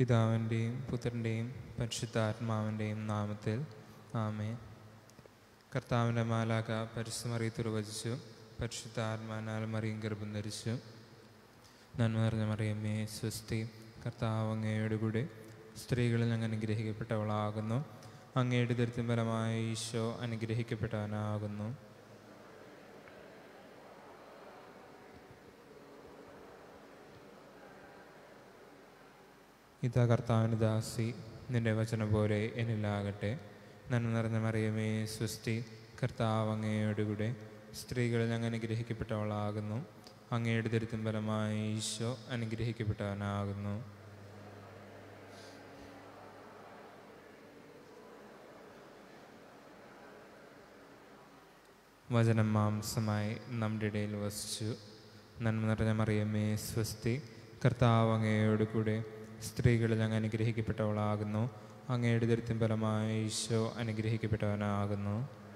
പിതാവിൻ്റെയും പുത്രൻ്റെയും പരിശുദ്ധാത്മാവിൻ്റെയും നാമത്തിൽ ആമേ കർത്താവിൻ്റെ മാലാക പരിശുമറിയത്തിൽ വചിച്ചു പരിശുദ്ധാത്മാനാൽ മറിയും ഗർഭം ധരിച്ചു നന്മ നിറഞ്ഞ മറിയമ്മേ സ്വസ്തി കർത്താവ് അങ്ങയുടെ കൂടെ സ്ത്രീകളിൽ അങ്ങ് അനുഗ്രഹിക്കപ്പെട്ടവളാകുന്നു അങ്ങയുടെ ദരിദ്രം ഫലമായ ഈശോ അനുഗ്രഹിക്കപ്പെട്ടവനാകുന്നു ഇതാ കർത്താവിന് ദാസി നിന്റെ വചനം പോലെ എന്നിലാകട്ടെ നന്മ നിറഞ്ഞ മറിയമേ സ്വസ്തി കർത്താവ് അങ്ങയോട് കൂടെ സ്ത്രീകളിൽ അങ്ങ് അനുഗ്രഹിക്കപ്പെട്ടവളാകുന്നു അങ്ങയുടെ ദരിദ്രം ഫലമായ ഈശോ അനുഗ്രഹിക്കപ്പെട്ടവനാകുന്നു വചനം മാംസമായി നമ്മുടെ ഇടയിൽ വസിച്ചു നന്മ നിറഞ്ഞ മറിയമ്മേ സ്വസ്തി കർത്താവ് അങ്ങയോട് കൂടെ സ്ത്രീകളിൽ അങ്ങ് അനുഗ്രഹിക്കപ്പെട്ടവളാകുന്നു അങ്ങയുടെ ദരിദ്രം ഫലമായ ഈശോ അനുഗ്രഹിക്കപ്പെട്ടവനാകുന്നു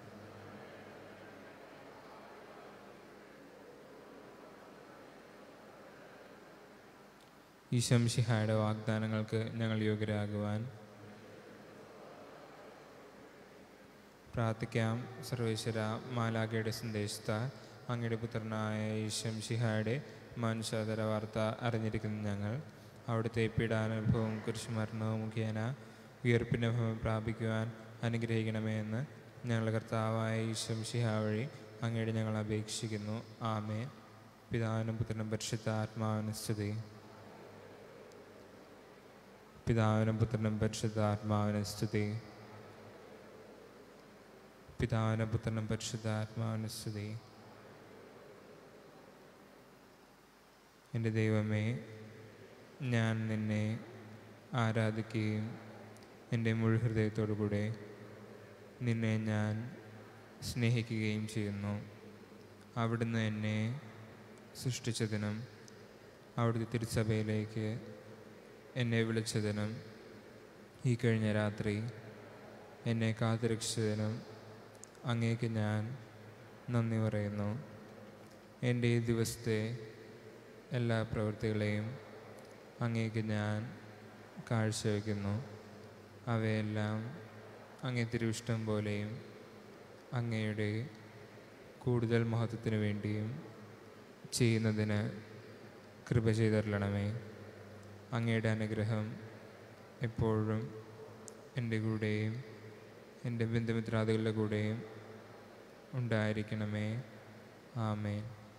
ഈശോ മിശിഹായുടെ വാഗ്ദാനങ്ങൾക്ക് ഞങ്ങൾ യോഗ്യരാകുവാൻ പ്രാർത്ഥിക്കാം സർവേശ്വര മാലാഖയുടെ സന്ദേശത്താൽ അങ്ങയുടെ പുത്രനായ ഈശം ഷിഹായുടെ മനുഷ്യാതര വാർത്ത അറിഞ്ഞിരിക്കുന്ന ഞങ്ങൾ അവിടുത്തെ പീഡാനുഭവവും കുരിശുമരണവും മുഖേന ഉയർപ്പിൻ്റെ ഭവം പ്രാപിക്കുവാൻ അനുഗ്രഹിക്കണമേ എന്ന് ഞങ്ങളുടെ കർത്താവായ ഈശം ഷിഹ വഴി അങ്ങയുടെ ഞങ്ങൾ അപേക്ഷിക്കുന്നു ആമേ പിതാവിനും പുത്രനും പരിശുദ്ധ ആത്മാവിനും സ്തുതി പിതാവിനും പുത്രനും പരിശുദ്ധ ആത്മാവിനും സ്തുതി പിതാവിനും പുത്രനും പരിശുദ്ധാത്മാവിനും സ്തുതി എൻ്റെ ദൈവമേ ഞാൻ നിന്നെ ആരാധിക്കുകയും എൻ്റെ മുഴു ഹൃദയത്തോടുകൂടെ നിന്നെ ഞാൻ സ്നേഹിക്കുകയും ചെയ്യുന്നു അവിടുന്ന് എന്നെ സൃഷ്ടിച്ചതിനും അവിടുത്തെ തിരുസഭയിലേക്ക് എന്നെ വിളിച്ചതിനും ഈ കഴിഞ്ഞ രാത്രി എന്നെ കാത്തുരക്ഷിച്ചതിനും അങ്ങേക്ക് ഞാൻ നന്ദി പറയുന്നു എൻ്റെ ഈ ദിവസത്തെ എല്ലാ പ്രവൃത്തികളെയും അങ്ങേക്ക് ഞാൻ കാഴ്ചവെക്കുന്നു അവയെല്ലാം അങ്ങേ തിരുവിഷ്ടം പോലെയും അങ്ങയുടെ കൂടുതൽ മഹത്വത്തിനു വേണ്ടിയും ചെയ്യുന്നതിന് കൃപ ചെയ്തരളണമേ അങ്ങയുടെ അനുഗ്രഹം എപ്പോഴും എൻ്റെ കൂടെയും എൻ്റെ ബന്ധുമിത്രാദികളുടെ കൂടെയും ഉണ്ടായിരിക്കണമേ ആമേൻ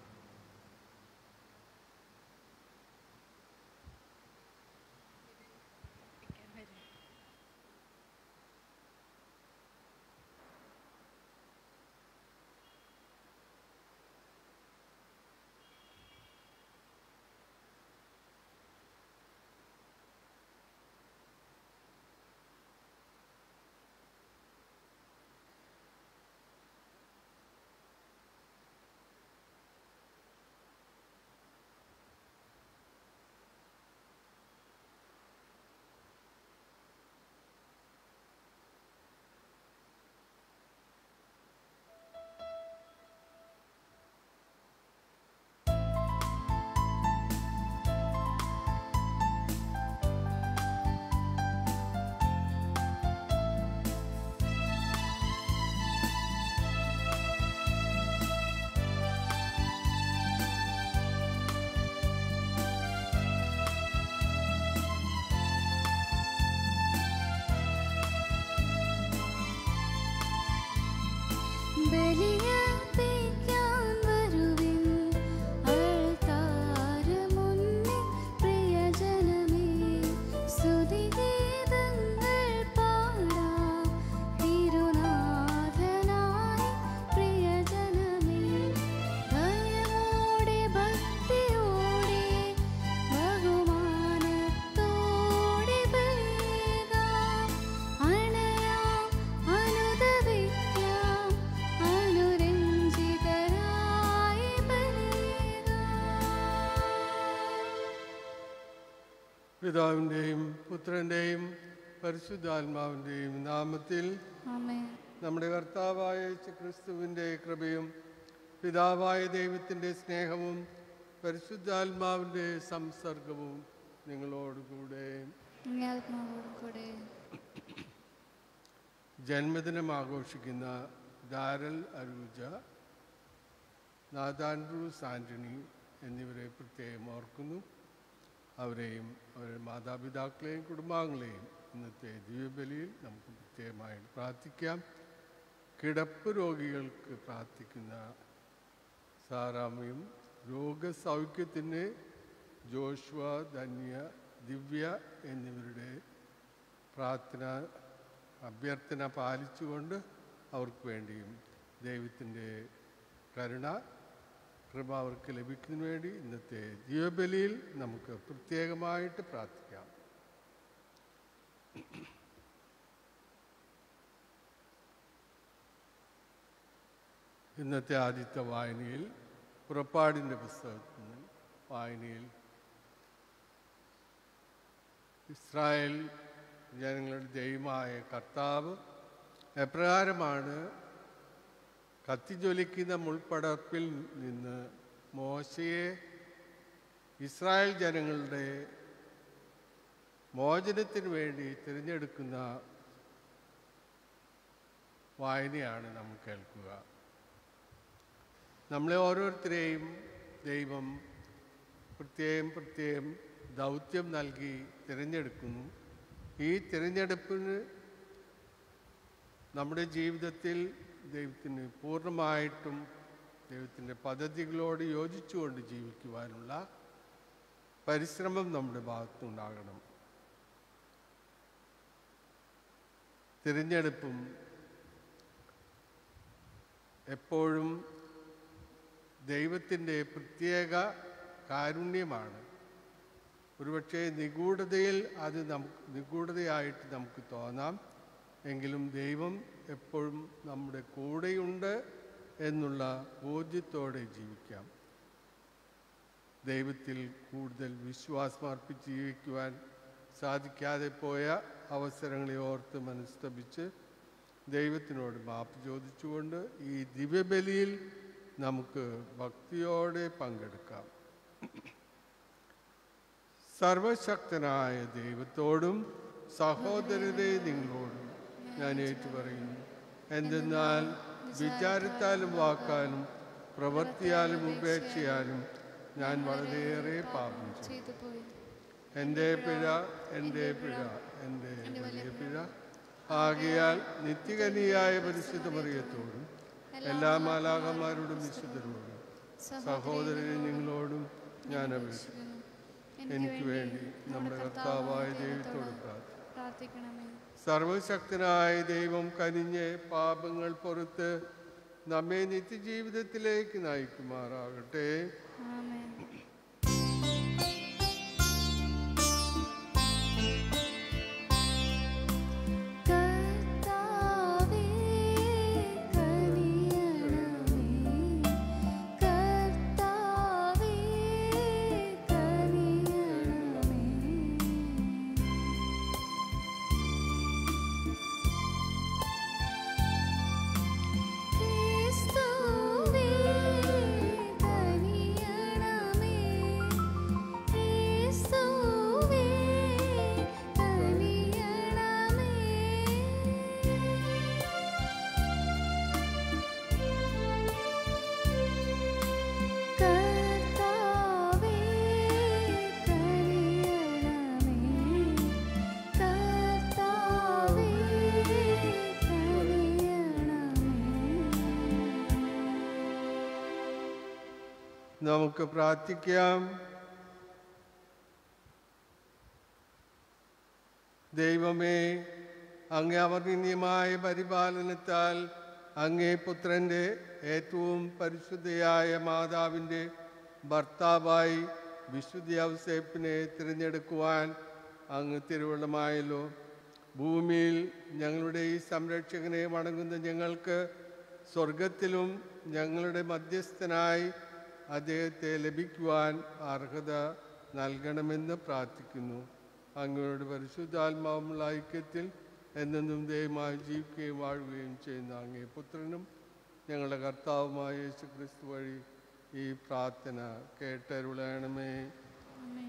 ബലിയർപ്പിക്കാൻ വരുവിൻ അൾത്താരമുന്നിൽ പ്രിയജനമേ സ്തുതിഗീതങ്ങൾ പാടാം തിരുനാഥനായി പ്രിയജനമേ ഭയമോടെ ഭക്തിയോടെ ബഹുമാനത്തോടെ ബലിയേകാം അണയാം അനുദവിക്കാം അനുരഞ്ജിതരായി ബലിയേകാം പിതാവിൻ്റെയും പുത്രൻ്റെയും പരിശുദ്ധാത്മാവിൻ്റെയും നാമത്തിൽ ആമേൻ നമ്മുടെ കർത്താവായ യേശു ക്രിസ്തുവിൻ്റെ കൃപയും പിതാവായ ദൈവത്തിൻ്റെ സ്നേഹവും പരിശുദ്ധാത്മാവിൻ്റെ സംസർഗവും നിങ്ങളോടുകൂടെ ജന്മദിനം ആഘോഷിക്കുന്ന ദാരൽ അരൂജ നാദാൻഡ്രൂസ് ആൻ്റണി എന്നിവരെ പ്രത്യേകം ഓർക്കുന്നു അവരെയും അവരുടെ മാതാപിതാക്കളെയും കുടുംബാംഗങ്ങളെയും ഇന്നത്തെ ദിവ്യബലിയിൽ നമുക്ക് പ്രത്യേകമായി പ്രാർത്ഥിക്കാം കിടപ്പ് രോഗികൾക്ക് പ്രാർത്ഥിക്കുന്ന സാറാമ്മയും രോഗസൗഖ്യത്തിന് ജോഷ്വ ധന്യ ദിവ്യ എന്നിവരുടെ പ്രാർത്ഥന അഭ്യർത്ഥന പാലിച്ചുകൊണ്ട് അവർക്ക് വേണ്ടിയും ദൈവത്തിൻ്റെ കരുണ കൃപ അവർക്ക് ലഭിക്കുന്നതിന് വേണ്ടി ഇന്നത്തെ ജീവബലിയിൽ നമുക്ക് പ്രത്യേകമായിട്ട് പ്രാർത്ഥിക്കാം ഇന്നത്തെ ആദ്യത്തെ വായനയിൽ പുറപ്പാടിൻ്റെ പുസ്തകത്തിൽ നിന്ന് വായനയിൽ ഇസ്രായേൽ ജനങ്ങളുടെ ദൈവമായ കർത്താവ് എപ്രകാരമാണ് കത്തിജ്വലിക്കുന്ന മുൾപ്പടർപ്പിൽ നിന്ന് മോശയെ ഇസ്രായേൽ ജനങ്ങളുടെ മോചനത്തിന് വേണ്ടി തിരഞ്ഞെടുക്കുന്ന വായനയാണ് നമ്മൾ കേൾക്കുക നമ്മളെ ഓരോരുത്തരെയും ദൈവം പ്രത്യേകം പ്രത്യേകം ദൗത്യം നൽകി തിരഞ്ഞെടുക്കുന്നു ഈ തിരഞ്ഞെടുപ്പിന് നമ്മുടെ ജീവിതത്തിൽ ദൈവത്തിന് പൂർണ്ണമായിട്ടും ദൈവത്തിൻ്റെ പദ്ധതികളോട് യോജിച്ചുകൊണ്ട് ജീവിക്കുവാനുള്ള പരിശ്രമം നമ്മുടെ ഭാഗത്തുനിന്നുണ്ടാകണം തിരഞ്ഞെടുപ്പും എപ്പോഴും ദൈവത്തിൻ്റെ പ്രത്യേക കാരുണ്യമാണ് ഒരുപക്ഷെ നിഗൂഢതയിൽ അത് നമുക്ക് നിഗൂഢതയായിട്ട് നമുക്ക് തോന്നാം എങ്കിലും ദൈവം എപ്പോഴും നമ്മുടെ കൂടെയുണ്ട് എന്നുള്ള ബോധ്യത്തോടെ ജീവിക്കാം ദൈവത്തിൽ കൂടുതൽ വിശ്വാസം അർപ്പിച്ച് ജീവിക്കുവാൻ സാധിക്കാതെ പോയ അവസരങ്ങളെ ഓർത്ത് മനസ്തപിച്ച് ദൈവത്തിനോട് മാപ്പ് ചോദിച്ചുകൊണ്ട് ഈ ദിവ്യബലിയിൽ നമുക്ക് ഭക്തിയോടെ പങ്കെടുക്കാം സർവശക്തനായ ദൈവത്തോടും സഹോദരരെ നിങ്ങളോടും ഞാൻ ഏറ്റുപറയുന്നു എന്തെന്നാൽ വിചാരത്താലും വാക്കാലും പ്രവൃത്തിയാലും ഉപേക്ഷയാലും ഞാൻ വളരെയേറെ പാപം ചെയ്തു ചെയ്തു പോയി എൻ്റെ പിഴ എൻ്റെ പിഴ എൻ്റെ വലിയ പിഴ ആകയാൽ നിത്യകനിയായ പരിശുദ്ധ മറിയത്തോടും എല്ലാ മാലാകന്മാരോടും വിശുദ്ധരോടും സഹോദരനെ നിങ്ങളോടും ഞാൻ അപേക്ഷിക്കുന്നു എനിക്ക് വേണ്ടി നമ്മുടെ കർത്താവായ ദൈവത്തോട് പ്രാർത്ഥിക്കുന്നു പ്രാർത്ഥിക്കണമേ സർവശക്തനായ ദൈവം കനിഞ്ഞ് പാപങ്ങൾ പുറത്ത് നമ്മെ നിത്യജീവിതത്തിലേക്ക് നയിക്കുമാറാകട്ടെ ആമേൻ കർത്താവേ കനിയണമേ കർത്താവേ കനിയണമേ ക്രിസ്തുവേ കനിയണമേ ക്രിസ്തുവേ കനിയണമേ കർത്താവേ കനിയണമേ കർത്താവേ കനിയണമേ നമുക്ക് പ്രാർത്ഥിക്കാം ദൈവമേ അങ്ങേ അവർണ്ണീയമായ പരിപാലനത്താൽ അങ്ങേ പുത്രൻ്റെ ഏറ്റവും പരിശുദ്ധയായ മാതാവിൻ്റെ ഭർത്താവായി വിശുദ്ധ ഔസേപ്പിനെ തിരഞ്ഞെടുക്കുവാൻ അങ്ങ് തിരുവള്ളമായല്ലോ ഭൂമിയിൽ ഞങ്ങളുടെ ഈ സംരക്ഷകനെ വണങ്ങുന്ന ഞങ്ങൾക്ക് സ്വർഗത്തിലും ഞങ്ങളുടെ മധ്യസ്ഥനായി അദ്ദേഹത്തെ ലഭിക്കുവാൻ അർഹത നൽകണമെന്ന് പ്രാർത്ഥിക്കുന്നു അങ്ങയുടെ പരിശുദ്ധാത്മാവുമുള്ള ഐക്യത്തിൽ എന്നെന്നും ദയമായി ജീവിക്കുകയും വാഴുകയും ചെയ്യുന്ന അങ്ങേ പുത്രനും ഞങ്ങളുടെ കർത്താവുമായ യേശു ക്രിസ്തു വഴി ഈ പ്രാർത്ഥന കേട്ടരുളയണമേ ആമേൻ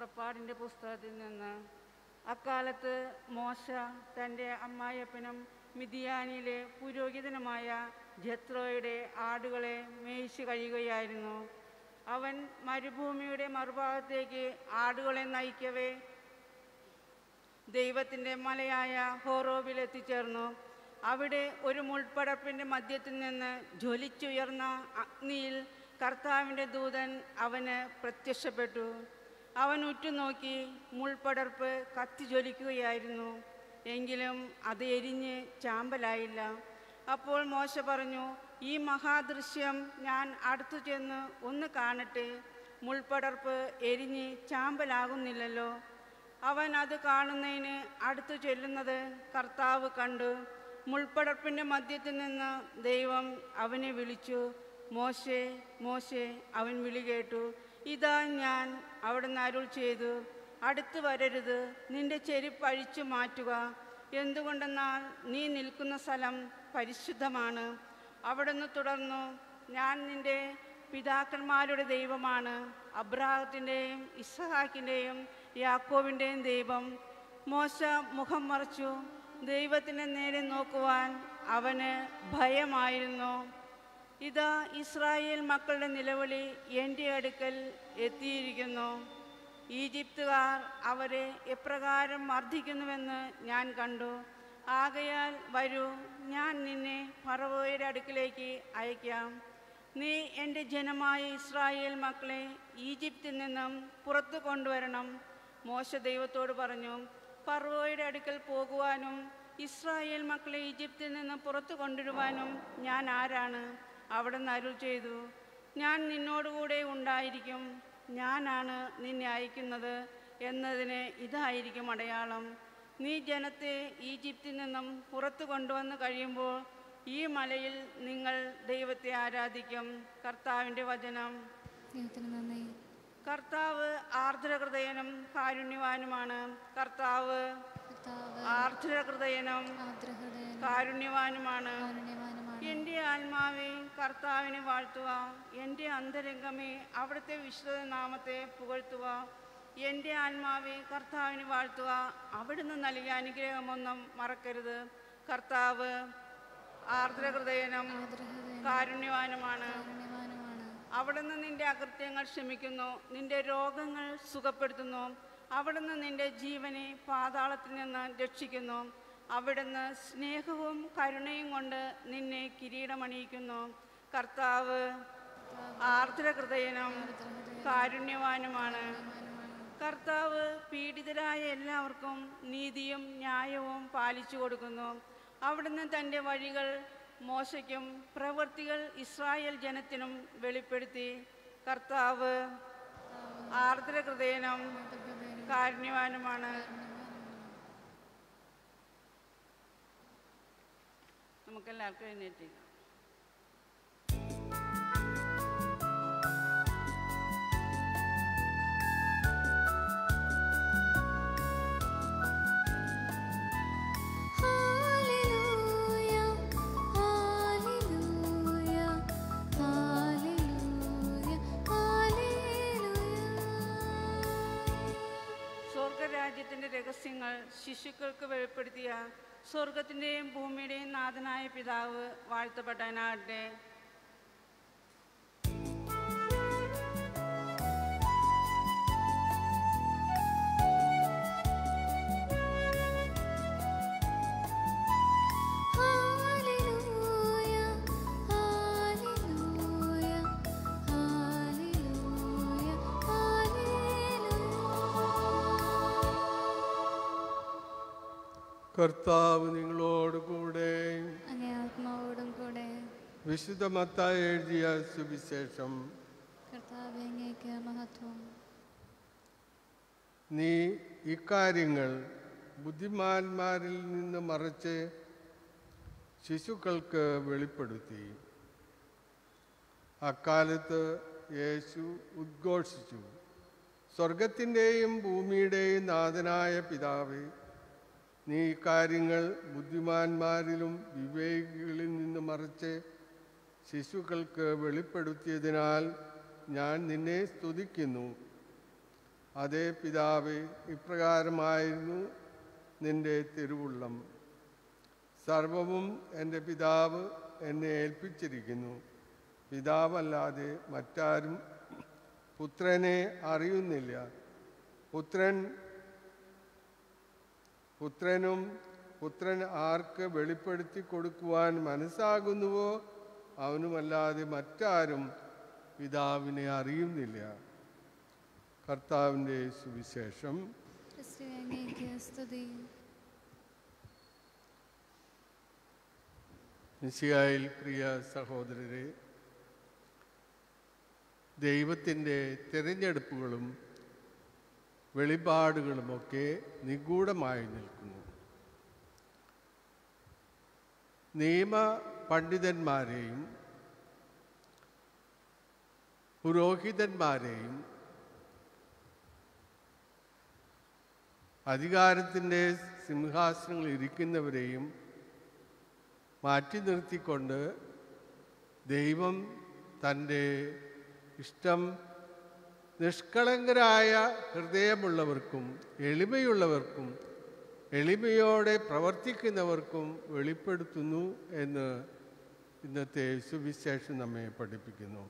പുറപ്പാടിൻ്റെ പുസ്തകത്തിൽ നിന്ന് അക്കാലത്ത് മോശ തൻ്റെ അമ്മായപ്പനും മിതിയാനിലെ പുരോഹിതനുമായ ജത്രോയുടെ ആടുകളെ മേയിച്ചു കഴിയുകയായിരുന്നു അവൻ മരുഭൂമിയുടെ മറുഭാഗത്തേക്ക് ആടുകളെ നയിക്കവേ ദൈവത്തിൻ്റെ മലയായ ഹോറോബിൽ എത്തിച്ചേർന്നു അവിടെ ഒരു മുൾപ്പടപ്പിൻ്റെ മധ്യത്തിൽ നിന്ന് ജ്വലിച്ചുയർന്ന അഗ്നിയിൽ കർത്താവിൻ്റെ ദൂതൻ അവന് പ്രത്യക്ഷപ്പെട്ടു അവൻ ഉറ്റുനോക്കി മുൾപ്പടർപ്പ് കത്തി ജ്വലിക്കുകയായിരുന്നു എങ്കിലും അത് എരിഞ്ഞ് ചാമ്പലായില്ല അപ്പോൾ മോശ പറഞ്ഞു ഈ മഹാദൃശ്യം ഞാൻ അടുത്തു ചെന്ന് ഒന്ന് കാണട്ടെ മുൾപ്പടർപ്പ് എരിഞ്ഞ് ചാമ്പലാകുന്നില്ലല്ലോ അവൻ അത് കാണുന്നതിന് അടുത്തു ചെല്ലുന്നത് കർത്താവ് കണ്ടു മുൾപ്പടർപ്പിൻ്റെ മധ്യത്തിൽ നിന്ന് ദൈവം അവനെ വിളിച്ചു മോശെ മോശെ അവൻ വിളി കേട്ടു ഇതാ ഞാൻ അവിടുന്ന് അരുൾ ചെയ്തു അടുത്ത് വരരുത് നിന്റെ ചെരുപ്പ് അഴിച്ചു മാറ്റുക എന്തുകൊണ്ടെന്നാൽ നീ നിൽക്കുന്ന സ്ഥലം പരിശുദ്ധമാണ് അവിടുന്ന് തുടർന്നു ഞാൻ നിന്റെ പിതാക്കന്മാരുടെ ദൈവമാണ് അബ്രാഹത്തിൻ്റെയും ഇസഹാക്കിൻ്റെയും യാക്കോവിൻ്റെയും ദൈവം മോശ മുഖം മറച്ചു ദൈവത്തിൻ്റെ നേരെ നോക്കുവാൻ അവന് ഭയമായിരുന്നു ഇതാ ഇസ്രായേൽ മക്കളുടെ നിലവിളി എൻ്റെ അടുക്കൽ എത്തിയിരിക്കുന്നു ഈജിപ്തുകാർ അവരെ എപ്രകാരം മർദ്ദിക്കുന്നുവെന്ന് ഞാൻ കണ്ടു ആകയാൽ വരൂ ഞാൻ നിന്നെ ഫറവോയുടെ അടുക്കിലേക്ക് അയക്കാം നീ എൻ്റെ ജനമായ ഇസ്രായേൽ മക്കളെ ഈജിപ്തിൽ നിന്നും പുറത്തു കൊണ്ടുവരണം മോശ ദൈവത്തോട് പറഞ്ഞു ഫറവോയുടെ അടുക്കൽ പോകുവാനും ഇസ്രായേൽ മക്കളെ ഈജിപ്തിൽ നിന്ന് പുറത്തു കൊണ്ടുവരുവാനും ഞാൻ ആരാണ് അവിടെ നിന്ന് അരുൾ ചെയ്തു ഞാൻ നിന്നോടുകൂടെ ഉണ്ടായിരിക്കും ഞാനാണ് നിന്നെ അയക്കുന്നത് എന്നതിന് ഇതായിരിക്കും അടയാളം നീ ജനത്തെ ഈജിപ്തിൽ നിന്നും പുറത്തു കൊണ്ടുവന്ന് കഴിയുമ്പോൾ ഈ മലയിൽ നിങ്ങൾ ദൈവത്തെ ആരാധിക്കും കർത്താവിൻ്റെ വചനം ദൈവത്തിന് നന്ദി കർത്താവ് ആർദ്രഹൃദയനും കാരുണ്യവാനുമാണ് കർത്താവ് കർത്താവ് ആർദ്രഹൃദയനും ആദ്രഹൃദയനും കാരുണ്യവാനുമാണ് കാരുണ്യവാനുമാണ് എൻ്റെ ആത്മാവേ കർത്താവിനെ വാഴ്ത്തുക എൻ്റെ അന്തരംഗമേ അവിടുത്തെ വിശുദ്ധ നാമത്തെ പുകഴ്ത്തുക എൻ്റെ ആത്മാവേ കർത്താവിനെ വാഴ്ത്തുക അവിടുന്ന് നൽകിയ അനുഗ്രഹമൊന്നും മറക്കരുത് കർത്താവ് ആർദ്രഹൃദയനും ആദ്രഹൃദയനും കാരുണ്യവാനുമാണ് കാരുണ്യവാനുമാണ് അവിടുന്ന് നിന്റെ അകൃത്യങ്ങൾ ക്ഷമിക്കുന്നു നിന്റെ രോഗങ്ങൾ സുഖപ്പെടുത്തുന്നു അവിടുന്ന് നിന്റെ ജീവനെ പാതാളത്തിൽ നിന്ന് രക്ഷിക്കുന്നു അവിടുന്ന് സ്നേഹവും കരുണയും കൊണ്ട് നിന്നെ കിരീടമണിയിക്കുന്നു കർത്താവ് ആർദ്രഹൃദയനും കാരുണ്യവാനുമാണ് കർത്താവ് പീഡിതരായ എല്ലാവർക്കും നീതിയും ന്യായവും പാലിച്ചു കൊടുക്കുന്നു അവിടുന്ന് തൻ്റെ വഴികൾ മോശയ്ക്കും പ്രവൃത്തികൾ ഇസ്രായേൽ ജനത്തിനും വെളിപ്പെടുത്തി കർത്താവ് ആർദ്രഹൃദയനും കാരുണ്യവാനുമാണ് നമുക്കെല്ലാവർക്കും എഴുന്നേറ്റിക്കാം ഹല്ലേലൂയ ഹല്ലേലൂയ ഹല്ലേലൂയ ഹല്ലേലൂയ സ്വർഗരാജ്യത്തിൻ്റെ രഹസ്യങ്ങൾ ശിശുക്കൾക്ക് വെളിപ്പെടുത്തിയ സ്വർഗത്തിൻ്റെയും ഭൂമിയുടെയും നാഥനായ പിതാവ് വാഴ്ത്തപ്പെട്ടവനാകട്ടെ ഹല്ലേലൂയ ഹല്ലേലൂയ ഹല്ലേലൂയ ഹല്ലേലൂയ കർത്താവ് നിങ്ങളോട് കൂടെ അങ്ങേ ആത്മാവോടും കൂടെ വിശുദ്ധ മത്തായി എഴുതിയ സുവിശേഷം കർത്താവെ അങ്ങേക്ക് മഹത്വം നീ ഇക്കാര്യങ്ങൾ ബുദ്ധിമാന്മാരിൽ നിന്ന് മറച്ച് ശിശുക്കൾക്ക് വെളിപ്പെടുത്തി അക്കാലത്ത് യേശു ഉദ്ഘോഷിച്ചു സ്വർഗത്തിൻ്റെയും ഭൂമിയുടെയും നാഥനായ പിതാവേ നീ കാര്യങ്ങൾ ബുദ്ധിമാന്മാരിലും വിവേകികളിൽ നിന്ന് മറിച്ച് ശിശുക്കൾക്ക് വെളിപ്പെടുത്തിയതിനാൽ ഞാൻ നിന്നെ സ്തുതിക്കുന്നു അതേ പിതാവേ ഇപ്രകാരമായിരുന്നു നിന്റെ തിരുവുള്ളം സർവവും എൻ്റെ പിതാവ് എന്നെ ഏൽപ്പിച്ചിരിക്കുന്നു പിതാവല്ലാതെ മറ്റാരും പുത്രനെ അറിയുന്നില്ല പുത്രൻ പുത്രനും പുത്രൻ ആർക്ക് വെളിപ്പെടുത്തി കൊടുക്കുവാൻ മനസ്സാകുന്നുവോ അവനുമല്ലാതെ മറ്റാരും പിതാവിനെ അറിയുന്നില്ല കർത്താവിൻ്റെ സുവിശേഷം ക്രിസ്തുവേ അങ്ങേക്ക് സ്തുതി മിശിയായിൽ പ്രിയ സഹോദരരെ ദൈവത്തിൻ്റെ തിരഞ്ഞെടുപ്പുകളും വെളിപാടുകളുമൊക്കെ നിഗൂഢമായി നിൽക്കുന്നു നിയമ പണ്ഡിതന്മാരെയും പുരോഹിതന്മാരെയും അധികാരത്തിൻ്റെ സിംഹാസനങ്ങളിൽ ഇരിക്കുന്നവരെയും മാറ്റി നിർത്തിക്കൊണ്ട് ദൈവം തൻ്റെ ഇഷ്ടം നിഷ്കളങ്കരായ ഹൃദയമുള്ളവർക്കും എളിമയുള്ളവർക്കും എളിമയോടെ പ്രവർത്തിക്കുന്നവർക്കും വെളിപ്പെടുത്തുന്നു എന്ന് ഇന്നത്തെ സുവിശേഷം നമ്മെ പഠിപ്പിക്കുന്നു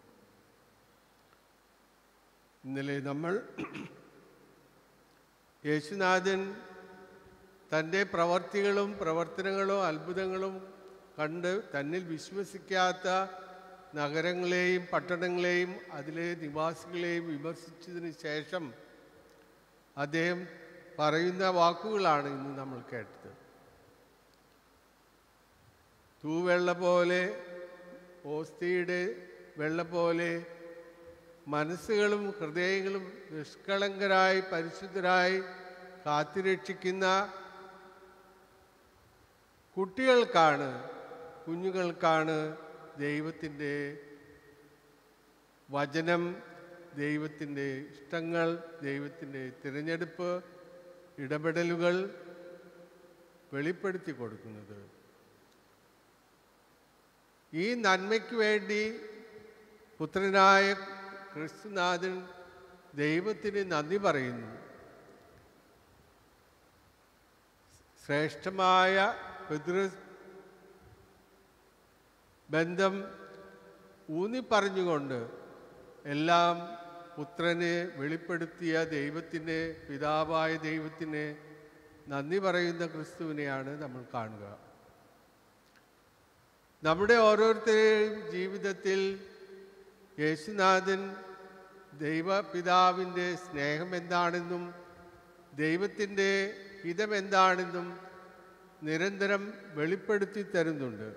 ഇന്നലെ നമ്മൾ യേശുനാഥൻ തൻ്റെ പ്രവർത്തികളും പ്രവർത്തനങ്ങളും അത്ഭുതങ്ങളും കണ്ട് തന്നിൽ വിശ്വസിക്കാത്ത നഗരങ്ങളെയും പട്ടണങ്ങളെയും അതിലെ നിവാസികളെയും വിമർശിച്ചതിന് ശേഷം അദ്ദേഹം പറയുന്ന വാക്കുകളാണ് ഇന്ന് നമ്മൾ കേട്ടത് തൂവെള്ള പോലെ ഓസ്തിയുടെ വെള്ള പോലെ മനസ്സുകളും ഹൃദയങ്ങളും നിഷ്കളങ്കരായി പരിശുദ്ധരായി കാത്തുരക്ഷിക്കുന്ന കുട്ടികൾക്കാണ് കുഞ്ഞുങ്ങൾക്കാണ് ദൈവത്തിൻ്റെ വചനം ദൈവത്തിൻ്റെ ഇഷ്ടങ്ങൾ ദൈവത്തിൻ്റെ തിരഞ്ഞെടുപ്പ് ഇടപെടലുകൾ വെളിപ്പെടുത്തി കൊടുക്കുന്നത് ഈ നന്മയ്ക്ക് വേണ്ടി പുത്രനായ ക്രിസ്തുനാഥൻ ദൈവത്തിന് നന്ദി പറയുന്നു ശ്രേഷ്ഠമായ പിതൃ ബന്ധം ഊന്നി പറഞ്ഞുകൊണ്ട് എല്ലാം പുത്രനെ വെളിപ്പെടുത്തിയ ദൈവത്തിൻ്റെ പിതാവായ ദൈവത്തിന് നന്ദി പറയുന്ന ക്രിസ്തുവിനെയാണ് നമ്മൾ കാണുക നമ്മുടെ ഓരോരുത്തരുടെയും ജീവിതത്തിൽ യേശുനാഥൻ ദൈവപിതാവിൻ്റെ സ്നേഹം എന്താണെന്നും ദൈവത്തിൻ്റെ ഹിതം എന്താണെന്നും നിരന്തരം വെളിപ്പെടുത്തി തരുന്നുണ്ട്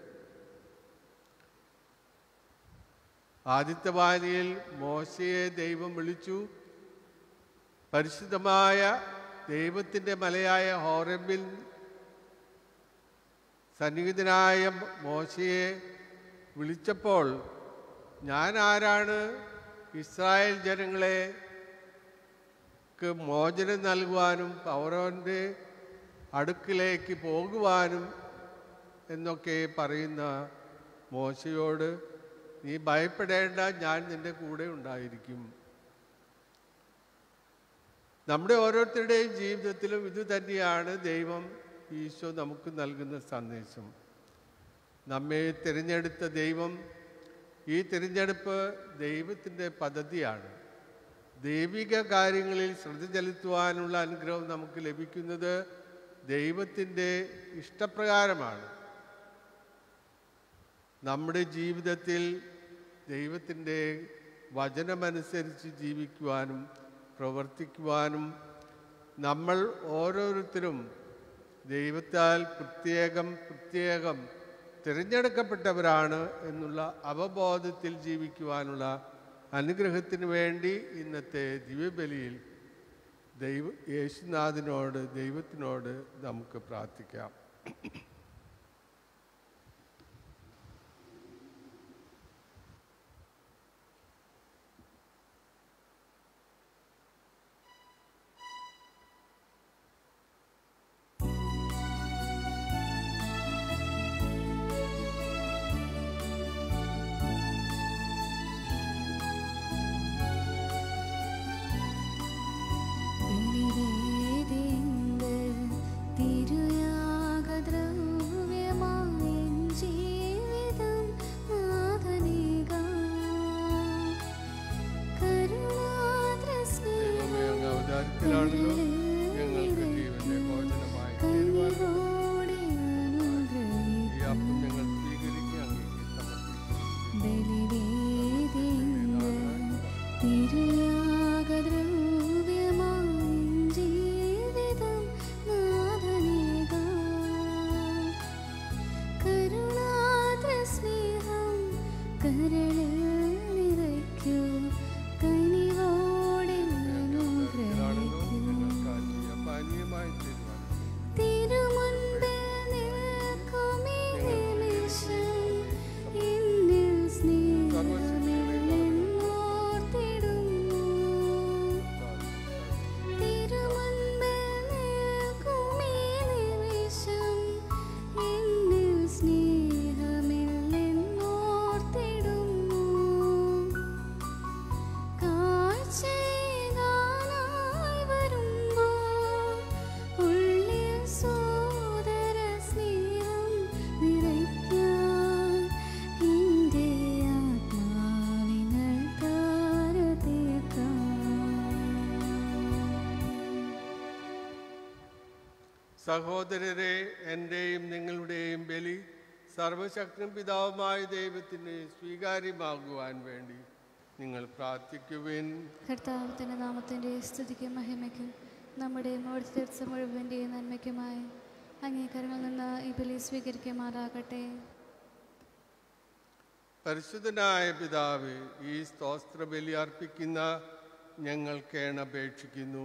ആദിത്യ വായനയിൽ മോശയെ ദൈവം വിളിച്ചു പരിശുദ്ധമായ ദൈവത്തിൻ്റെ മലയായ ഹോറബിൽ സന്നിഹിതനായ മോശയെ വിളിച്ചപ്പോൾ ഞാൻ ആരാണ് ഇസ്രായേൽ ജനങ്ങളെ ക്ക് മോചനം നൽകുവാനും പൗരവൻ്റെ അടുക്കിലേക്ക് പോകുവാനും എന്നൊക്കെ പറയുന്ന മോശയോട് നീ ഭയപ്പെടേണ്ട ഞാൻ നിന്റെ കൂടെ ഉണ്ടായിരിക്കും നമ്മുടെ ഓരോരുത്തരുടെയും ജീവിതത്തിലും ഇത് തന്നെയാണ് ദൈവം ഈശോ നമുക്ക് നൽകുന്ന സന്ദേശം നമ്മെ തിരഞ്ഞെടുത്ത ദൈവം ഈ തിരഞ്ഞെടുപ്പ് ദൈവത്തിൻ്റെ പദ്ധതിയാണ് ദൈവിക കാര്യങ്ങളിൽ ശ്രദ്ധ ചെലുത്തുവാനുള്ള അനുഗ്രഹം നമുക്ക് ലഭിക്കുന്നത് ദൈവത്തിൻ്റെ ഇഷ്ടപ്രകാരമാണ് നമ്മുടെ ജീവിതത്തിൽ ദൈവത്തിൻ്റെ വചനമനുസരിച്ച് ജീവിക്കുവാനും പ്രവർത്തിക്കുവാനും നമ്മൾ ഓരോരുത്തരും ദൈവത്താൽ പ്രത്യേകം പ്രത്യേകം തിരഞ്ഞെടുക്കപ്പെട്ടവരാണ് എന്നുള്ള അവബോധത്തിൽ ജീവിക്കുവാനുള്ള അനുഗ്രഹത്തിന് വേണ്ടി ഇന്നത്തെ ദിവ്യബലിയിൽ ദൈവ യേശുനാഥിനോട് ദൈവത്തിനോട് നമുക്ക് പ്രാർത്ഥിക്കാം യേശുവേ കരങ്ങളിലാണല്ലോ ഞങ്ങൾക്ക് ജീവന്റെ ഭോജനമായി തീരുവാൻ ഈ അപ്പം ഞങ്ങൾ സ്വീകരിക്കുക അങ്ങേക്ക് സമർപ്പിക്കുന്നു ജീവിതം നാഥനേക കരുണാദ്ര സ്നേഹം കരളിൽ നിറയ്ക്കൂ കനിവോടെ കരങ്ങളിലാണല്ലോ അനുഗ്രഹിക്കൂ ഞങ്ങൾക്ക് പാനീയമായി തീരുവാൻ തിരുമുൻപിൽ നിൽക്കുമീ നിമിഷം എന്നിൽ സ്നേഹമെന്നോർത്തിടുന്നു. തിരുമുൻപിൽ നിൽക്കുമീ നിമിഷം എന്നിൽ സ്നേഹമെന്നോർത്തിടുന്നു. കാഴ്ചയേകാനായി വരുമ്പോൾ ഉള്ളിൽ സോദര സ്നേഹം നിറയ്ക്കാൻ എൻ്റെ ആത്മാവിനൽ സഹോദരരെ എൻ്റെയും നിങ്ങളുടെയും ബലി സർവശക്തനും പിതാവുമായ ദൈവത്തിന് സ്വീകാര്യമാകുവാൻ വേണ്ടി നിങ്ങൾ പ്രാർത്ഥിക്കുവിൻ കർത്താവത്തിൻ്റെ നാമത്തിൻ്റെ സ്തുതിക്ക് മഹിമയ്ക്കും നമ്മുടെ അവിടുത്തെ ദിവസം മുഴുവൻ്റെയും നന്മയ്ക്കുമായി അംഗീകാരങ്ങളിൽ നിന്ന് ഈ ബലി സ്വീകരിക്കുമാറാകട്ടെ പരിശുദ്ധനായ പിതാവ് ഈ സ്തോത്ര ബലി അർപ്പിക്കുന്ന ഞങ്ങൾ കേണപേക്ഷിക്കുന്നു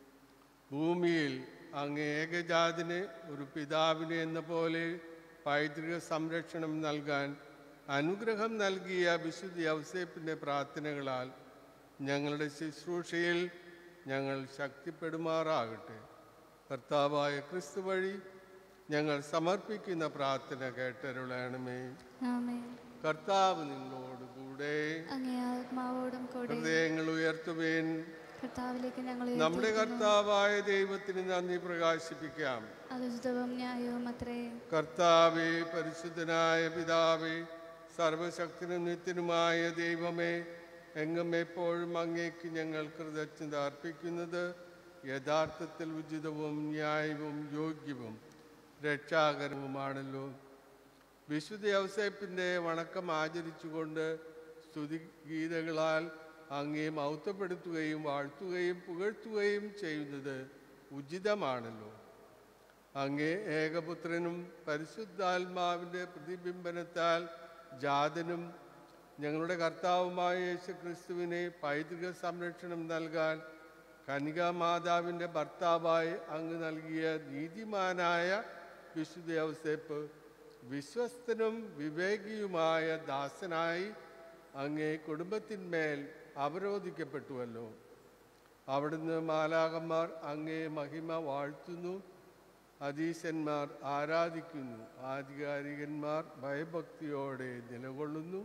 ഭൂമിയിൽ അങ്ങ് ഏകജാതിന് ഒരു പിതാവിന് എന്ന പോലെ പൈതൃക സംരക്ഷണം നൽകാൻ അനുഗ്രഹം നൽകിയ വിശുദ്ധ ഔസേപ്പിൻ്റെ പ്രാർത്ഥനകളാൽ ഞങ്ങളുടെ ശുശ്രൂഷയിൽ ഞങ്ങൾ ശക്തിപ്പെടുമാറാകട്ടെ കർത്താവായ ക്രിസ്തു വഴി ഞങ്ങൾ സമർപ്പിക്കുന്ന പ്രാർത്ഥന കേട്ടരുളണമേ ആമേ കർത്താവ് നിങ്ങളോടുകൂടെ അങ്ങേ ആത്മാവോടും കൂടെ ഹൃദയങ്ങൾ ഉയർത്തുവേൻ കർത്താവിലേക്ക് ഞങ്ങൾ നമ്മുടെ ഉയർത്തിയിരിക്കുന്നു. കർത്താവായ ദൈവത്തിന് നന്ദി പ്രകാശിപ്പിക്കാം അത് ഉചിതവും ന്യായവും അത്രേ കർത്താവേ പരിശുദ്ധനായ പിതാവേ സർവശക്തനും നിത്യനുമായ ദൈവമേ എങ്ങും എപ്പോഴും അങ്ങേക്ക് ഞങ്ങൾ കൃതജ്ഞത അർപ്പിക്കുന്നത് യഥാർത്ഥത്തിൽ ഉചിതവും ന്യായവും യോഗ്യവും രക്ഷാകരവുമാണല്ലോ വിശുദ്ധ ഔസേപ്പിൻ്റെ വണക്കം ആചരിച്ചുകൊണ്ട് സ്തുതിഗീതകളാൽ അങ്ങേ മൗത്തപ്പെടുത്തുകയും വാഴ്ത്തുകയും പുകഴ്ത്തുകയും ചെയ്യുന്നത് ഉചിതമാണല്ലോ അങ്ങേ ഏകപുത്രനും പരിശുദ്ധാത്മാവിൻ്റെ പ്രതിബിംബനത്താൽ ജാതനും ഞങ്ങളുടെ കർത്താവുമായ യേശു ക്രിസ്തുവിനെ പൈതൃക സംരക്ഷണം നൽകാൻ കനികാമാതാവിൻ്റെ ഭർത്താവായി അങ്ങ് നൽകിയ നീതിമാനായ വിശുദ്ധ ഔസേപ്പ് വിശ്വസ്തനും വിവേകിയുമായ ദാസനായി അങ്ങേ കുടുംബത്തിന്മേൽ അവരോധിക്കപ്പെട്ടുവല്ലോ അവിടുന്ന് മാലാകന്മാർ അങ്ങേ മഹിമ വാഴ്ത്തുന്നു അതീശന്മാർ ആരാധിക്കുന്നു ആധികാരികന്മാർ ഭയഭക്തിയോടെ നിലകൊള്ളുന്നു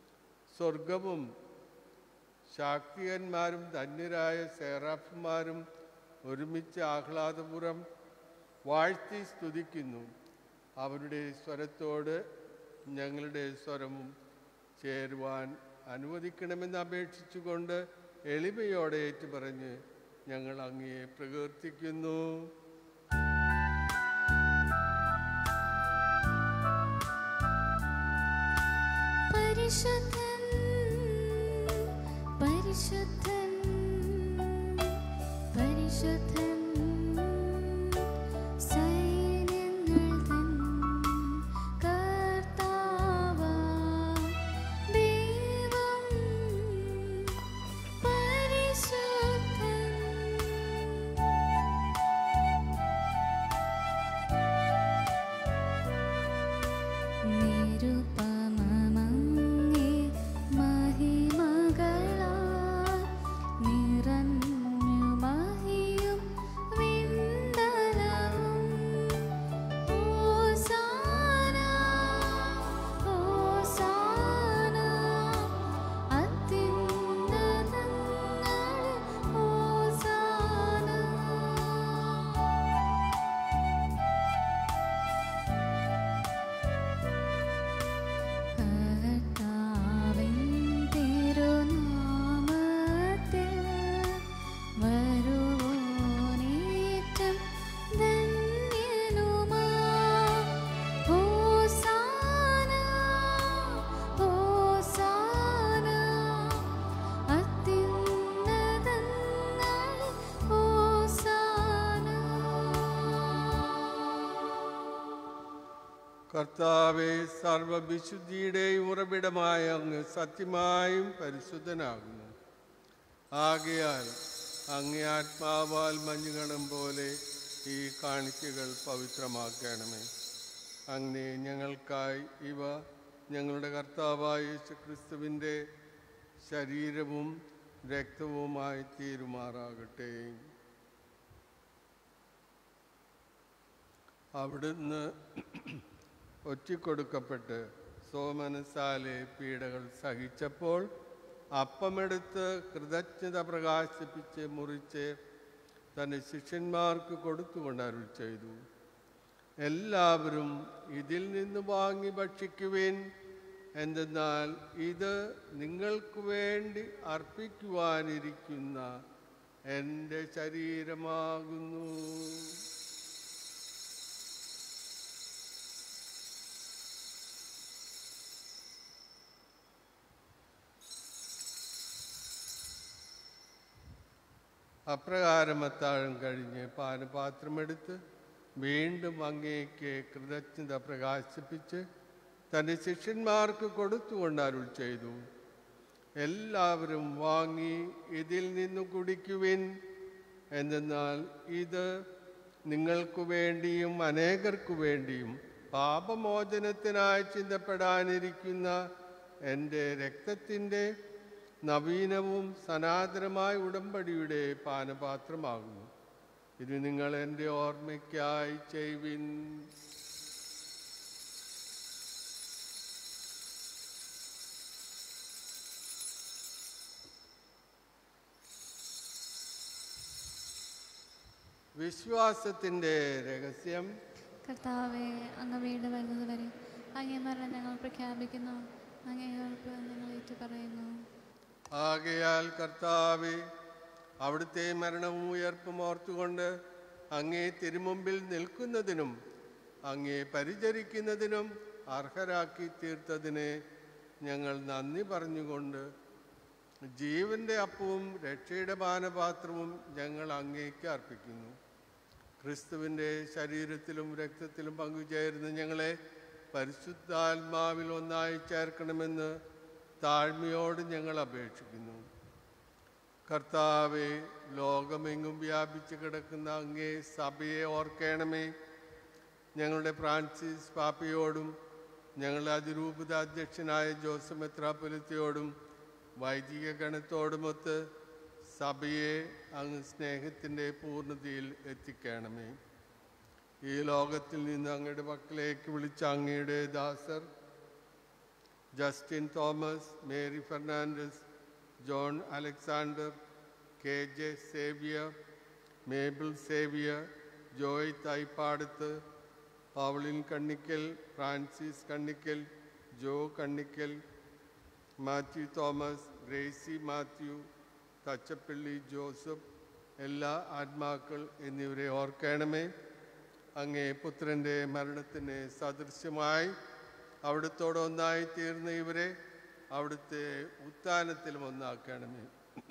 സ്വർഗവും ശാക്തികന്മാരും ധന്യരായ സേറാഫന്മാരും ഒരുമിച്ച് ആഹ്ലാദപുരം വാഴ്ത്തി സ്തുതിക്കുന്നു അവരുടെ സ്വരത്തോട് ഞങ്ങളുടെ സ്വരവും ചേരുവാൻ അനുവദിക്കണമെന്ന് അപേക്ഷിച്ചുകൊണ്ട് എളിമയോടെ ഏറ്റുപറഞ്ഞ് ഞങ്ങൾ അങ്ങയെ പ്രകീർത്തിക്കുന്നു പരിശുദ്ധൻ പരിശുദ്ധൻ പരിശുദ്ധൻ സൈന്യങ്ങൾ തൻ കർത്താവാ ദൈവം പരിശുദ്ധൻ നിരുപമമങ്ങേ മഹിമകളാൽ നിറഞ്ഞു മഹിയും കർത്താവെ സർവവിശുദ്ധിയുടെയും ഉറവിടമായ അങ്ങ് സത്യമായും പരിശുദ്ധനാകുന്നു ആകയാൽ അങ്ങേ ആത്മാവാൽ മഞ്ഞുകണം പോലെ ഈ കാണിക്കകൾ പവിത്രമാക്കണമേ അങ്ങനെ ഞങ്ങൾക്കായി ഇവ ഞങ്ങളുടെ കർത്താവായ യേശു ക്രിസ്തുവിൻ്റെ ശരീരവും രക്തവുമായി തീരുമാറാകട്ടെ അവിടുന്ന് ഒറ്റിക്കൊടുക്കപ്പെട്ട് സോമനസാലെ പീഡകൾ സഹിച്ചപ്പോൾ അപ്പമെടുത്ത് കൃതജ്ഞത പ്രകാശിപ്പിച്ച് മുറിച്ച് തൻ്റെ ശിഷ്യന്മാർക്ക് കൊടുത്തുകൊണ്ട് അരുൾ ചെയ്തു എല്ലാവരും ഇതിൽ നിന്ന് വാങ്ങി ഭക്ഷിക്കുവിൻ എന്തെന്നാൽ ഇത് നിങ്ങൾക്ക് വേണ്ടി അർപ്പിക്കുവാനിരിക്കുന്ന എൻ്റെ ശരീരമാകുന്നു അപ്രകാരം അത്താഴം കഴിഞ്ഞ് പാനപാത്രമെടുത്ത് വീണ്ടും അങ്ങേക്ക് കൃതജ്ഞത പ്രകാശിപ്പിച്ച് തൻ്റെ ശിഷ്യന്മാർക്ക് കൊടുത്തുകൊണ്ട് അരുൾ ചെയ്തു എല്ലാവരും വാങ്ങി ഇതിൽ നിന്ന് കുടിക്കുവിൻ എന്തെന്നാൽ ഇത് നിങ്ങൾക്ക് വേണ്ടിയും അനേകർക്കു വേണ്ടിയും പാപമോചനത്തിനായി ചിന്തപ്പെടാനിരിക്കുന്ന എൻ്റെ രക്തത്തിൻ്റെ നവീനവും സനാതനമായ ഉടമ്പടിയുടെ പാനപാത്രമാകുന്നു ഇത് നിങ്ങൾ എൻ്റെ ഓർമ്മയ്ക്കായി ചെയ്വിൻ വിശ്വാസത്തിൻ്റെ രഹസ്യം കർത്താവെ അങ്ങ് വീട് വരുന്നത് വരെ അങ്ങേ മരണം ഞങ്ങൾ പ്രഖ്യാപിക്കുന്നു അങ്ങേ ഉറപ്പ് ഞങ്ങൾ ഏറ്റു പറയുന്നു ആകയാൽ കർത്താവെ അവിടുത്തെ മരണവും ഉയർപ്പും ഓർത്തുകൊണ്ട് അങ്ങേ തിരുമുമ്പിൽ നിൽക്കുന്നതിനും അങ്ങേ പരിചരിക്കുന്നതിനും അർഹരാക്കി തീർത്തതിനെ ഞങ്ങൾ നന്ദി പറഞ്ഞുകൊണ്ട് ജീവന്റെ അപ്പവും രക്ഷയുടെ പാനപാത്രവും ഞങ്ങൾ അങ്ങേക്ക് അർപ്പിക്കുന്നു ക്രിസ്തുവിൻ്റെ ശരീരത്തിലും രക്തത്തിലും പങ്കുചേരുന്ന ഞങ്ങളെ പരിശുദ്ധാത്മാവിൽ ഒന്നായി ചേർക്കണമെന്ന് താഴ്മയോട് ഞങ്ങൾ അപേക്ഷിക്കുന്നു കർത്താവെ ലോകമെങ്ങും വ്യാപിച്ചു കിടക്കുന്ന അങ്ങേ സഭയെ ഓർക്കണമേ ഞങ്ങളുടെ ഫ്രാൻസിസ് പാപ്പയോടും ഞങ്ങളുടെ അതിരൂപത അധ്യക്ഷനായ ജോസഫ് മെത്രാപ്പൊലിത്തയോടും വൈദിക ഗണത്തോടുമൊത്ത് സഭയെ അങ്ങ് സ്നേഹത്തിൻ്റെ പൂർണ്ണതയിൽ എത്തിക്കണമേ ഈ ലോകത്തിൽ നിന്ന് അങ്ങയുടെ മക്കളിലേക്ക് വിളിച്ച അങ്ങയുടെ ദാസർ Justin Thomas Mary Fernandez John Alexander K J Xavier Mabel Xavier Joy Thaipadath Pauline Kannikkal Francis Kannikkal Jo Kannikkal Mathew Thomas Gracy Mathew Thachappally Joseph എല്ലാ ആത്മാക്കൾ എന്നിവരെ ഓർക്കണമേ അങ്ങേ പുത്രൻ്റെ മരണത്തിന് സദൃശ്യമായി അവിടുത്തോട് ഒന്നായി തീർന്ന ഇവരെ അവിടുത്തെ ഉത്ഥാനത്തിലും ഒന്നാക്കണമേ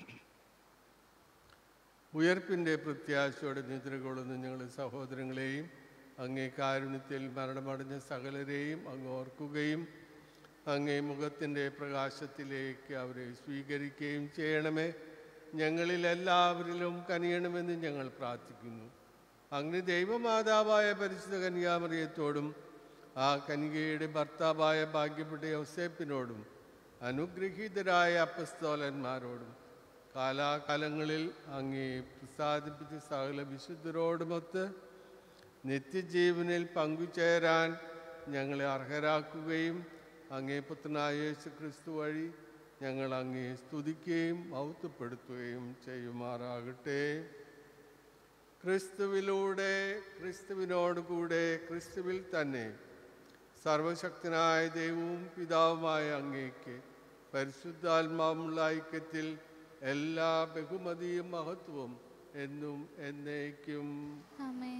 ഉയർപ്പിൻ്റെ പ്രത്യാശയോടെ നിദ്രകൊള്ളുന്ന ഞങ്ങളുടെ സഹോദരങ്ങളെയും അങ്ങേ കാരുണ്യത്തിൽ മരണമടഞ്ഞ സകലരെയും അങ്ങ് ഓർക്കുകയും അങ്ങേ മുഖത്തിൻ്റെ പ്രകാശത്തിലേക്ക് അവരെ സ്വീകരിക്കുകയും ചെയ്യണമേ ഞങ്ങളിൽ എല്ലാവരിലും കനിയണമെന്ന് ഞങ്ങൾ പ്രാർത്ഥിക്കുന്നു അങ്ങ് ദൈവമാതാവായ പരിശുദ്ധ കന്യാമറിയത്തോടും ആ കനികയുടെ ഭർത്താവായ ഭാഗ്യപ്പെട്ട യൗസേപ്പിനോടും അനുഗ്രഹീതരായ അപ്പസ്തോലന്മാരോടും കാലാകാലങ്ങളിൽ അങ്ങേ പ്രസാദിപ്പിച്ച സകല വിശുദ്ധരോടുമൊത്ത് നിത്യജീവനിൽ പങ്കുചേരാൻ ഞങ്ങളെ അർഹരാക്കുകയും അങ്ങേ പുത്രനായ യേശു ക്രിസ്തു വഴി ഞങ്ങൾ അങ്ങേ സ്തുതിക്കുകയും മൗത്തപ്പെടുത്തുകയും ചെയ്യുമാറാകട്ടെ ക്രിസ്തുവിലൂടെ ക്രിസ്തുവിനോടുകൂടെ ക്രിസ്തുവിൽ തന്നെ സർവശക്തനായ ദൈവവും പിതാവുമായ അങ്ങേക്ക് പരിശുദ്ധാത്മാവുമുള്ള ഐക്യത്തിൽ എല്ലാ ബഹുമതിയും മഹത്വവും എന്നും എന്നേക്കും ആമേൻ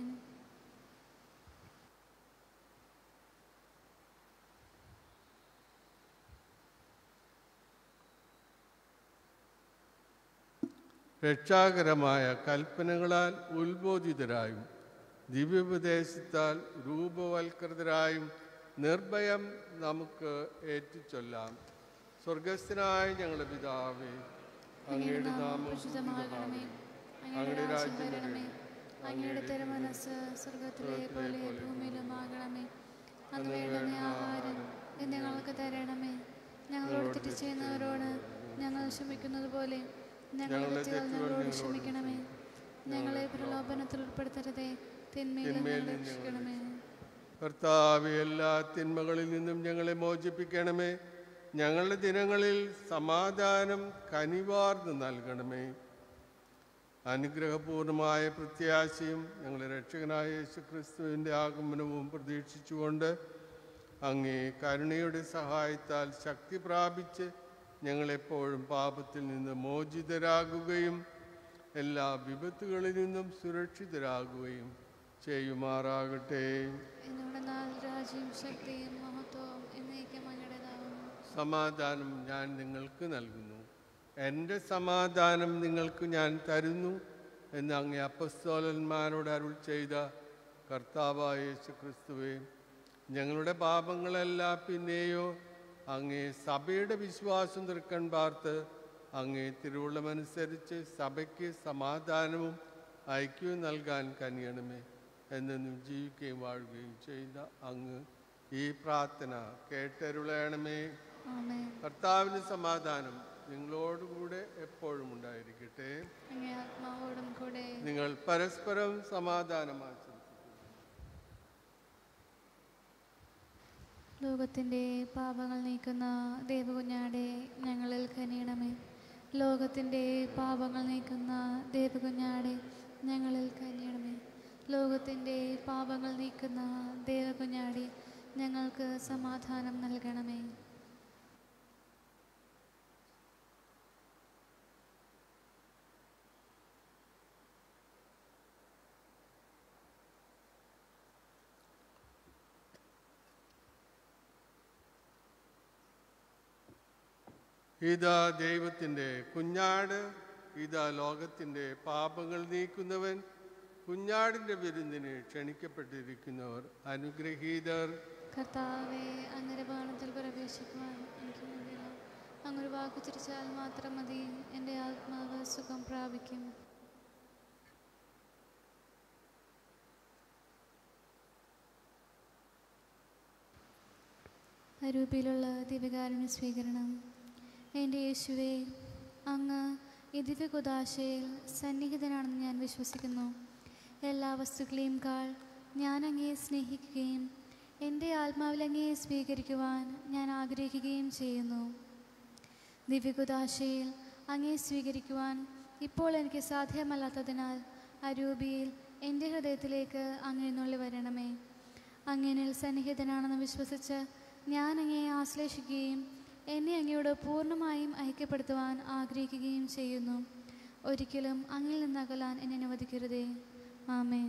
രക്ഷാകരമായ കൽപ്പനകളാൽ ഉത്ബോധിതരായും ദിവ്യോപദേശത്താൽ രൂപവൽകൃതരായും നിർഭയം നമുക്ക് ഏറ്റുചൊല്ലാം സ്വർഗസ്ഥനായ ഞങ്ങളുടെ പിതാവേ അങ്ങയുടെ നാമം പ്രശുദ്ധമാകണമേ അങ്ങയുടെ രാജ്യം വരണമേ അങ്ങയുടെ തിരുമനസ് സ്വർഗത്തിലെ പോലെ ഭൂമിയിലുമാകണമേ അന്ന് വേണ്ടുന്ന ആഹാരം ഇന്ന് ഞങ്ങൾക്ക് തരണമേ ഞങ്ങളോട് തെറ്റ് ചെയ്യുന്നവരോട് ഞങ്ങൾ ക്ഷമിക്കുന്നത് പോലെ ഞങ്ങളുടെ തെറ്റുകളോട് ക്ഷമിക്കണമേ ഞങ്ങളെ പ്രലോഭനത്തിൽ ഉൾപ്പെടുത്തരുതേ തിന്മയിൽ നിന്ന് ഞങ്ങളെ രക്ഷിക്കണമേ കർത്താവ് എല്ലാ തിന്മകളിൽ നിന്നും ഞങ്ങളെ മോചിപ്പിക്കണമേ ഞങ്ങളുടെ ദിനങ്ങളിൽ സമാധാനം കനിവാർന്ന് നൽകണമേ അനുഗ്രഹപൂർണമായ പ്രത്യാശയും ഞങ്ങളുടെ രക്ഷകനായ യേശു ക്രിസ്തുവിൻ്റെ ആഗമനവും പ്രതീക്ഷിച്ചുകൊണ്ട് അങ്ങേ കരുണയുടെ സഹായത്താൽ ശക്തി പ്രാപിച്ച് ഞങ്ങളെപ്പോഴും പാപത്തിൽ നിന്ന് മോചിതരാകുകയും എല്ലാ വിപത്തുകളിൽ നിന്നും സുരക്ഷിതരാകുകയും ചെയ്യുമാറാകട്ടെ എന്നോട് നാൾ രാജ്യം ശക്തിയും മഹത്വവും എന്നേക്കും അങ്ങയുടേതാവുന്നു സമാധാനം ഞാൻ നിങ്ങൾക്ക് നൽകുന്നു എൻ്റെ സമാധാനം നിങ്ങൾക്ക് ഞാൻ തരുന്നു എന്ന് അങ്ങേ അപ്പസ്തോലന്മാരോട് അരുൾ ചെയ്ത കർത്താവായ യേശു ക്രിസ്തുവേ ഞങ്ങളുടെ പാപങ്ങളെല്ലാം പിന്നെയോ അങ്ങേ സഭയുടെ വിശ്വാസം തൃക്കൺ പാർത്ത് അങ്ങേ തിരുവുള്ളമനുസരിച്ച് സഭയ്ക്ക് സമാധാനവും ഐക്യവും നൽകാൻ കനിയണമേ എന്നെന്നും ജീവിക്കുകയും വാഴുകയും ചെയ്യുന്ന അങ്ങ് ഈ പ്രാർത്ഥന കേട്ടരുളയണമേ ആമേൻ കർത്താവിന് സമാധാനം നിങ്ങളോടുകൂടെ എപ്പോഴും ഉണ്ടായിരിക്കട്ടെ അങ്ങേ ആത്മാവോടും കൂടെ നിങ്ങൾ പരസ്പരം സമാധാനം ആശംസിക്കുന്നു ലോകത്തിൻ്റെ പാപങ്ങൾ നീക്കുന്ന ദേവകുഞ്ഞാടെ ഞങ്ങളിൽ കനിയണമേ ലോകത്തിൻ്റെ പാപങ്ങൾ നീക്കുന്ന ദേവകുഞ്ഞാടെ ഞങ്ങളിൽ കനിയണമേ ലോകത്തിൻ്റെ പാപങ്ങൾ നീക്കുന്ന ദേവകുഞ്ഞാടെ ഞങ്ങൾക്ക് സമാധാനം നൽകണമേ ഇതാ ദൈവത്തിൻ്റെ കുഞ്ഞാട് ഇതാ ലോകത്തിൻ്റെ പാപങ്ങൾ നീക്കുന്നവൻ കുഞ്ഞാടിൻ്റെ വിരുന്നിന് ക്ഷണിക്കപ്പെട്ടിരിക്കുന്നവർ അനുഗ്രഹീതർ കർത്താവെ അങ്ങയുടെ ഭവനത്തിൽ പ്രവേശിക്കുവാൻ എനിക്ക് കഴിയില്ല അങ്ങൊരു വാക്ക് തിരിച്ചാൽ മാത്രം മതി എൻ്റെ ആത്മാവ് സുഖം പ്രാപിക്കും അരൂപിയിലുള്ള ദിവ്യകാരുണ്യ സ്വീകരണം എൻ്റെ യേശുവേ അങ്ങ് ഈ ദിവ്യകുദാശയിൽ സന്നിഹിതനാണെന്ന് ഞാൻ വിശ്വസിക്കുന്നു എല്ലാ വസ്തുക്കളെയും കാൾ ഞാൻ അങ്ങയെ സ്നേഹിക്കുകയും എൻ്റെ ആത്മാവിൽ അങ്ങയെ സ്വീകരിക്കുവാൻ ഞാൻ ആഗ്രഹിക്കുകയും ചെയ്യുന്നു ദിവ്യകുദാശയിൽ അങ്ങയെ സ്വീകരിക്കുവാൻ ഇപ്പോൾ എനിക്ക് സാധ്യമല്ലാത്തതിനാൽ അരൂപിയിൽ എൻ്റെ ഹൃദയത്തിലേക്ക് അങ്ങെന്നുള്ളി വരണമേ അങ്ങനിൽ സന്നിഹിതനാണെന്ന് വിശ്വസിച്ച് ഞാൻ അങ്ങയെ ആശ്ലേഷിക്കുകയും എന്നെ അങ്ങയോട് പൂർണ്ണമായും ഐക്യപ്പെടുത്തുവാൻ ആഗ്രഹിക്കുകയും ചെയ്യുന്നു ഒരിക്കലും അങ്ങിൽ നിന്ന് അകലാൻ എന്നെ അനുവദിക്കരുതേ ആമേ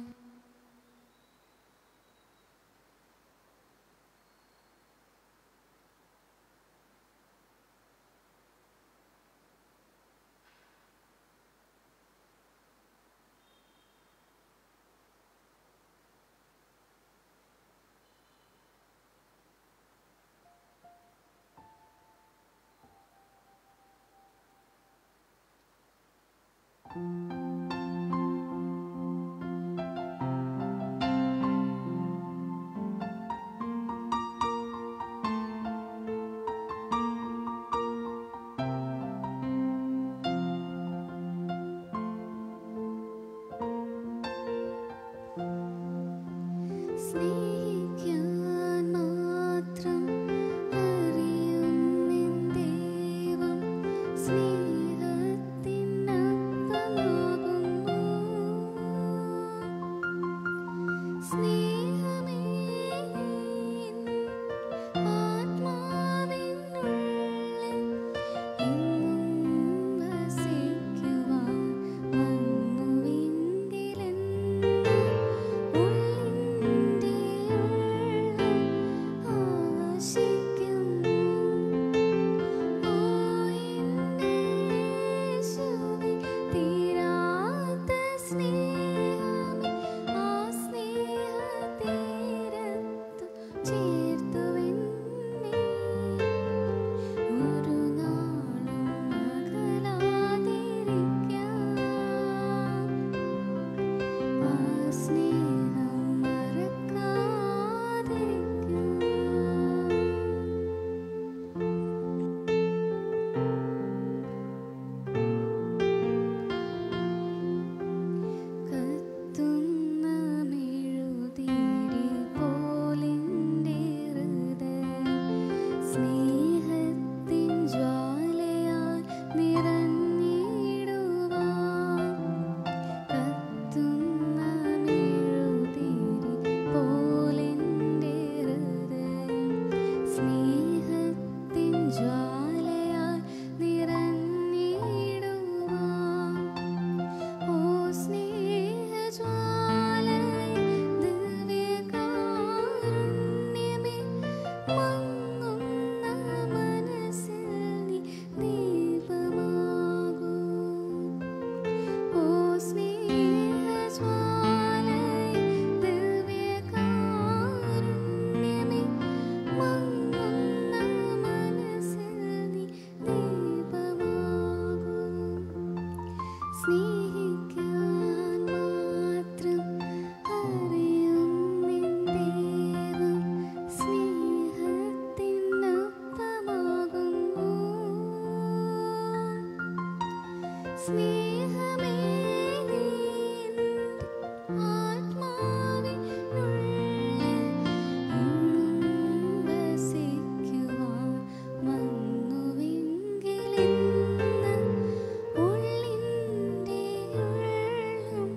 സ്നേഹിക്കാൻ മാത്രം അറിയും നിൻ ദൈവം സ്നേഹത്തിനപ്പമാകുന്നു സ്നേഹിക്കാൻ മാത്രം അറിയും നിൻ ദൈവം സ്നേഹത്തിനൊപ്പമാകുന്നു സ്നേഹമേ നീ എൻ്റെ ആത്മാവിനുള്ളിൽ എങ്ങും വസിക്കുവാൻ വന്നുവെങ്കിലെന്ന് ഉള്ളിൻ്റെ ഉള്ളും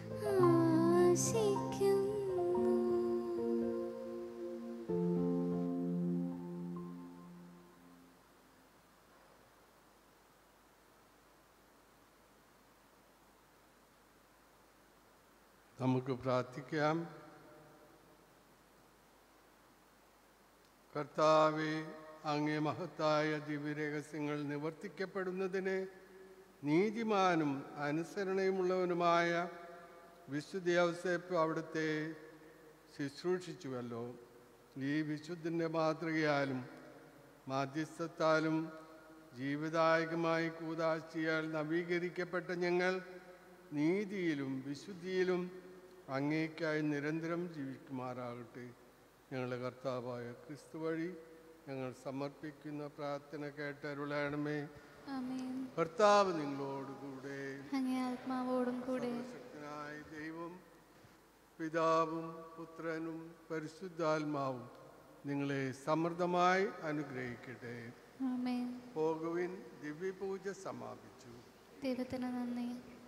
ആശിക്കുന്നു നമുക്ക് പ്രാർത്ഥിക്കാം കർത്താവെ അങ്ങേ മഹത്തായ ദിവ്യരഹസ്യങ്ങൾ നിവർത്തിക്കപ്പെടുന്നതിന് നീതിമാനും അനുസരണയുമുള്ളവനുമായ വിശുദ്ധ ഔസേപ്പ് അവിടുത്തെ ശുശ്രൂഷിച്ചുവല്ലോ ഈ വിശുദ്ധൻ്റെ മാതൃകയാലും മാധ്യസ്ഥത്താലും ജീവിതായകമായി കൂതാശിയാൽ നവീകരിക്കപ്പെട്ട ഞങ്ങൾ നീതിയിലും വിശുദ്ധിയിലും അങ്ങേക്കായി നിരന്തരം ജീവിക്കുമാറാകട്ടെ ഞങ്ങളുടെ കർത്താവായ ക്രിസ്തു വഴി ഞങ്ങൾ സമർപ്പിക്കുന്ന പ്രാർത്ഥന കേട്ടരുളയണമേ ആമേൻ കർത്താവ് നിങ്ങളോടുകൂടെ അങ്ങേ ആത്മാവോടും കൂടെ സർവശക്തനായ ദൈവം പിതാവും പുത്രനും പരിശുദ്ധാത്മാവും നിങ്ങളെ സമൃദ്ധമായി അനുഗ്രഹിക്കട്ടെ ആമേൻ പോകുവിൻ ദിവ്യപൂജ സമാപിച്ചു ദൈവത്തിന് നന്ദി